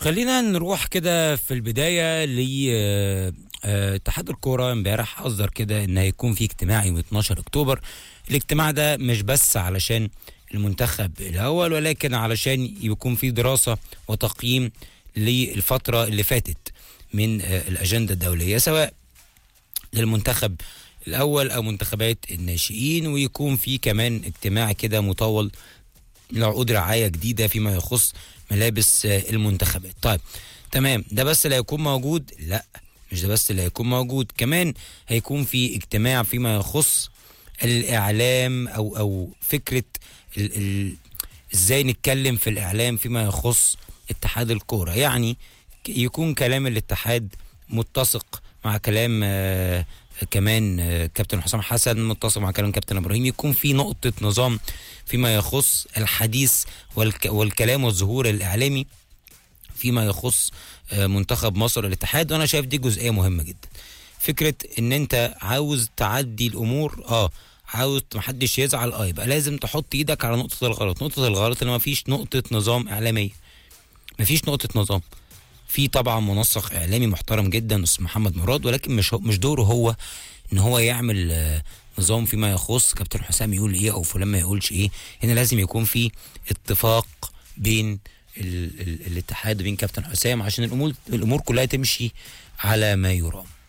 خلينا نروح كده في البداية ل آه، آه، اتحاد الكورة امبارح أصدر كده إن هيكون في اجتماع يوم 12 أكتوبر الاجتماع ده مش بس علشان المنتخب الأول ولكن علشان يكون في دراسة وتقييم للفترة اللي فاتت من آه، الأجندة الدولية سواء للمنتخب الأول أو منتخبات الناشئين ويكون في كمان اجتماع كده مطول لعقود رعاية جديدة فيما يخص ملابس آه، المنتخبات طيب تمام ده بس اللي هيكون موجود لا مش ده بس اللي هيكون موجود كمان هيكون في اجتماع فيما يخص الإعلام أو أو فكرة ال ال ازاي نتكلم في الإعلام فيما يخص اتحاد الكورة يعني ك- يكون كلام الاتحاد متسق مع كلام آه كمان آه كابتن حسام حسن متسق مع كلام كابتن ابراهيم يكون في نقطة نظام فيما يخص الحديث والك والكلام والظهور الإعلامي فيما يخص آه، منتخب مصر الاتحاد وانا شايف دي جزئيه مهمه جدا فكره ان انت عاوز تعدي الامور اه عاوز محدش يزعل اه يبقى لازم تحط ايدك على نقطه الغلط نقطه الغلط ان مفيش نقطه نظام اعلاميه مفيش نقطه نظام في طبعا منسق اعلامي محترم جدا اسمه محمد مراد ولكن مش هو مش دوره هو ان هو يعمل آه، نظام فيما يخص كابتن حسام يقول ايه او فلان ما يقولش ايه هنا لازم يكون في اتفاق بين ال ال الاتحاد وبين كابتن حسام عشان الامور الامور كلها تمشي على ما يرام